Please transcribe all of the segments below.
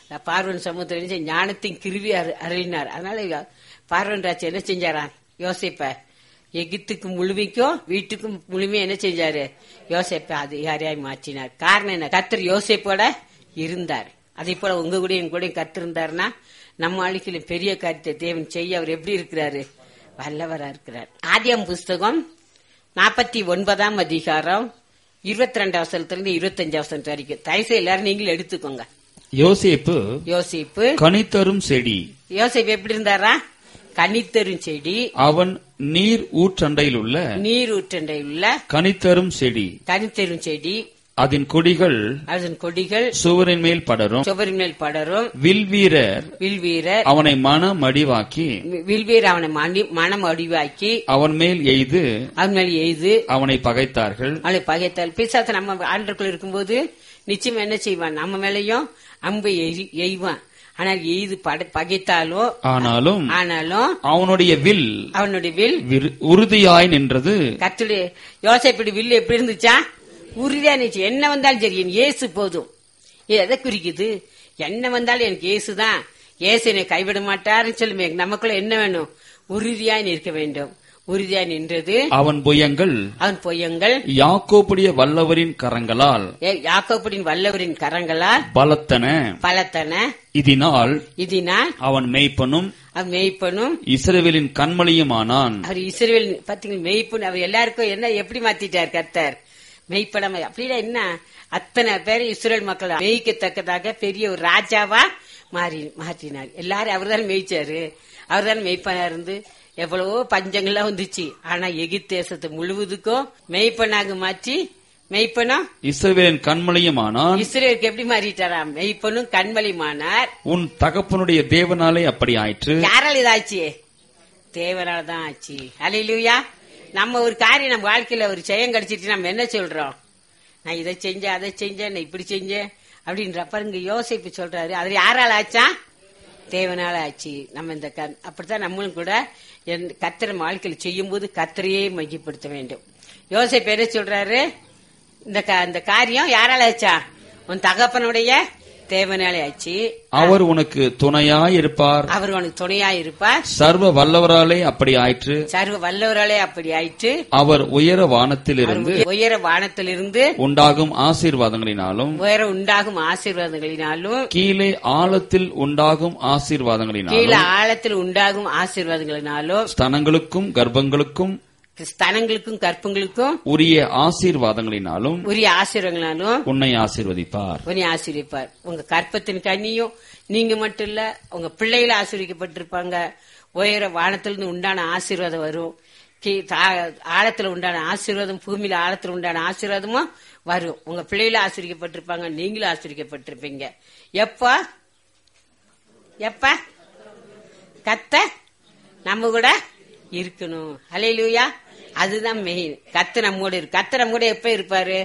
பார்வன் சமுத்திரம் ஞானத்தின் கிருவி அரு- அருளினார் அதனால பார்வன் ராஜா என்ன செஞ்சாராம் யோசிப்ப எகிப்துக்கு முழுமைக்கும் வீட்டுக்கும் முழுமையும் என்ன செஞ்சாரு யோசிப்ப அதிகாரியாய் மாற்றினார் காரணம் என்ன கத்தர் யோசிப்போட இருந்தார் அதே போல உங்க கூட என் கூட கத்திருந்தாருன்னா நம்ம வாழ்க்கையில பெரிய காரியத்தை தேவன் செய்ய அவர் எப்படி இருக்கிறாரு வல்லவரா இருக்கிறார் ஆதியம் புஸ்தகம் நாற்பத்தி ஒன்பதாம் அதிகாரம் இருபத்தி ரெண்டாம் வசனத்திலிருந்து இருபத்தஞ்சு வசனம் வரைக்கும் தயவுசெய்து எல்லாரும் நீங்களும் எடுத்துக்கோங்க யோசேப்பு யோசிப்பு கனித்தரும் செடி யோசிப்பு எப்படி இருந்தாரா கனித்தரும் செடி அவன் நீர் ஊற்றண்டையில் உள்ள நீர் ஊற்றண்டை உள்ள கனித்தரும் செடி கனித்தரும் செடி அதன் கொடிகள் அதன் கொடிகள் சுவரின் மேல் படரும் சுவரின் மேல் படரும் வில்வீரர் வில்வீரர் அவனை மனமடிவாக்கி வில்வீர் அவனை மணி- மனம் அடிவாக்கி அவன் மேல் எய்து அவன் மேல் எய்து அவனை பகைத்தார்கள் அவளை பகைத்தால் பிசாசு நம்ம ஆண்டருக்குள்ள இருக்கும்போது நிச்சயம் என்ன செய்வான் நம்ம மேலயும் அம்பை எய்- எய்வான் ஆனால் எய்து பட- பகைத்தாலும் ஆனாலும் ஆனாலும் அவனுடைய வில் அவனுடைய வில் விரு- உறுதியாய் நின்றது கத்துடைய யோசைப்படி வில்லு எப்படி இருந்துச்சா உறுதியா இருந்துச்சு என்ன வந்தாலும் சரி என் இயேசு போதும் இது எதை குறிக்குது என்ன வந்தாலும் எனக்கு இயேசு தான் இயேசு என்னை கைவிட மாட்டாருன்னு சொல்லுமே நமக்குள்ள என்ன வேணும் உறுதியாய் நிற்க வேண்டும் உறுதியாய் நின்றது அவன் புயங்கள் அவன் பொய்யங்கள் யாக்கோப்புடைய வல்லவரின் கரங்களால் ஏ- யாக்கோபுடின் வல்லவரின் கரங்களால் பலத்தன பலத்தன இதனால் இதனால் அவன் மேய்ப்பனும் அவன் மேய்ப்பனும் இஸ்ரவேலின் கண்மணியுமானான் அவர் இஸ்ரேல் பாத்தீங்கன்னா மெய்ப்பன் அவர் எல்லாருக்கும் என்ன எப்படி மாத்திட்டார் கர்த்தர் மெய்ப்படம் அப்படின்னா என்ன அத்தனை பேர் இஸ்ரேல் மக்கள் மேய்க்கத்தக்கதாக பெரிய ஒரு ராஜாவா மாறி மாற்றினார் எல்லாரும் அவர் தான் மேய்ச்சாரு அவர் தான் மெய்ப்பனா இருந்து எவ்வளவோ பஞ்சங்கள்லாம் வந்துச்சு ஆனா எகிப்து தேசத்தை முழுவதுக்கும் மெய்ப்பனாக மாற்றி மெய்ப்பனும் இஸ்ரவேலின் கண்மணியுமானான் இஸ்ரேலுக்கு எப்படி மாறிட்டாராம் மெய்ப்பனும் கண்மலிமானார் உன் தகப்பனுடைய தேவனாலே அப்படி ஆயிற்று யாரால இதாச்சு தேவனால தான் ஆச்சு அலையிலுயா நம்ம ஒரு காரியம் நம்ம வாழ்க்கையில ஒரு ஜெயம் கிடைச்சிட்டு நம்ம என்ன சொல்றோம் நான் இதை செஞ்சேன் அதை செஞ்சேன் நான் இப்படி செஞ்சேன் அப்படின்ற பாருங்க யோசிப்பு சொல்றாரு அது யாரால ஆச்சா தேவனால ஆச்சு நம்ம இந்த க- அப்படித்தான் நம்மளும் கூட என் கத்திர வாழ்க்கையில் செய்யும் போது கத்திரையே மையப்படுத்த வேண்டும் யோசிப்பு என்ன சொல்றாரு இந்த க- இந்த காரியம் யாரால ஆச்சா உன் தகப்பனுடைய தேவனாலே ஆச்சு அவர் உனக்கு துணையாய் இருப்பார் அவர் உனக்கு துணையா இருப்பார் சர்வ வல்லவராலே அப்படி ஆயிற்று சர்வ வல்லவராலே அப்படி ஆயிற்று அவர் உயர அவர் வானத்திலிருந்து உயர வானத்திலிருந்து உண்டாகும் ஆசீர்வாதங்களினாலும் உயர உண்டாகும் ஆசீர்வாதங்களினாலும் கீழே ஆழத்தில் உண்டாகும் கீழே ஆசீர்வாதங்களினாலும் ஆழத்தில் உண்டாகும் ஆசீர்வாதங்களினாலும் ஸ்தனங்களுக்கும் கர்ப்பங்களுக்கும் ஸ்தனங்களுக்கும் கற்பங்களுக்கும் உரிய ஆசீர்வாதங்களினாலும் உரிய ஆசீர்வாதங்களாலும் உன்னை ஆசீர்வதிப்பார் உன்னை ஆசீர்விப்பார் உங்க கற்பத்தின் கண்ணியும் நீங்க மட்டும் இல்ல உங்க பிள்ளைகள ஆசீர்விக்கப்பட்டிருப்பாங்க உயர வானத்திலிருந்து உண்டான ஆசீர்வாதம் வரும் கீ- தா- ஆழத்துல உண்டான ஆசீர்வாதம் பூமியில ஆழத்துல உண்டான ஆசீர்வாதமும் வரும் உங்க பிள்ளைகள ஆசீர்விக்கப்பட்டிருப்பாங்க நீங்களும் ஆசீர்விக்கப்பட்டிருப்பீங்க எப்ப எப்ப கத்த நம்ம கூட இருக்கணும் அலையிலுயா அதுதான் மெயின் கத்து நம்ம கூட இருக்கு கத்து நம்ம கூட எப்ப இருப்பாரு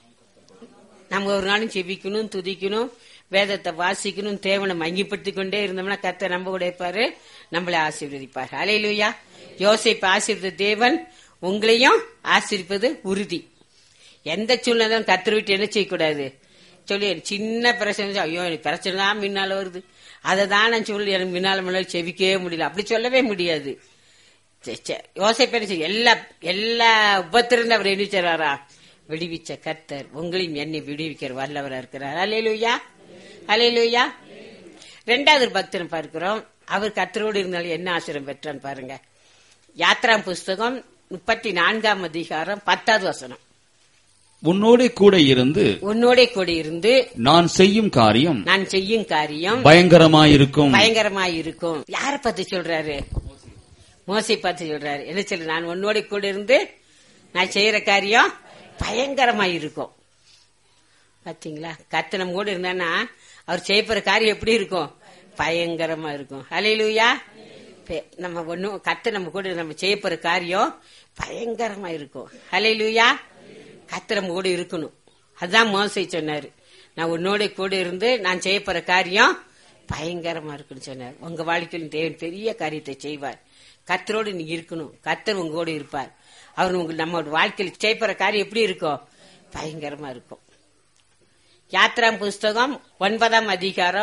நம்ம ஒரு நாளும் செபிக்கணும் துதிக்கணும் வேதத்தை வாசிக்கணும் தேவனை மங்கிப்படுத்திக் கொண்டே இருந்தோம்னா கத்த நம்ம கூட இருப்பாரு நம்மளை ஆசீர்வதிப்பார் அலையிலுயா யோசிப்பு ஆசீர்வத தேவன் உங்களையும் ஆசீர்ப்பது உறுதி எந்த சூழ்நிலையும் கத்தர் விட்டு என்ன செய்யக்கூடாது சொல்லி எனக்கு சின்ன பிரச்சனை ஐயோ எனக்கு பிரச்சனை தான் முன்னால வருது அதை தான் நான் சொல்லி எனக்கு முன்னால முன்னால செவிக்கவே முடியல அப்படி சொல்லவே முடியாது சே, சே, யோசேப்பு என்ன செய்ய எல்லா எல்லா உபத்திலிருந்து அவர் என்ன செய்றாரா விடுவிச்ச கர்த்தர் உங்களையும் என்னை விடுவிக்கிற வல்லவரா இருக்கிறார் அலையலுயா அலையலுயா ரெண்டாவது ஒரு பக்தனை பார்க்கிறோம் அவர் கர்த்தரோடு இருந்தாலும் என்ன ஆசிரியம் பெற்றான்னு பாருங்க யாத்ராம் புஸ்தகம் முப்பத்தி நான்காம் அதிகாரம் பத்தாவது வசனம் உன்னோடே கூட இருந்து உன்னோட கூட இருந்து நான் செய்யும் காரியம் நான் செய்யும் காரியம் பயங்கரமாயிருக்கும் பயங்கரமா இருக்கும் யார பார்த்து சொல்றாரு மோசை பார்த்து சொல்றாரு என்ன சொல்லு நான் உன்னோட கூட இருந்து நான் செய்யற காரியம் பயங்கரமா இருக்கும் பாத்தீங்களா கத்து நம்ம கூட இருந்தானா அவர் செய்யப்படுற காரியம் எப்படி இருக்கும் பயங்கரமா இருக்கும் அலையிலுயா நம்ம ஒன்னும் கத்து நம்ம கூட நம்ம செய்யப்படுற காரியம் பயங்கரமா இருக்கும் அலையிலுயா கத்து நம்ம கூட இருக்கணும் அதுதான் மோசை சொன்னாரு நான் உன்னோட கூட இருந்து நான் செய்யப்படுற காரியம் பயங்கரமா இருக்குன்னு சொன்னார் உங்க வாழ்க்கையில் தேவன் பெரிய காரியத்தை செய்வார் கத்தரோடு நீங்க இருக்கணும் கத்தர் உங்களோட இருப்பார் அவர் உங்க நம்ம வாழ்க்கையில் செய்யப்படுற காரியம் எப்படி இருக்கும் பயங்கரமா இருக்கும் யாத்ரா புஸ்தகம் ஒன்பதாம் அதிகாரம்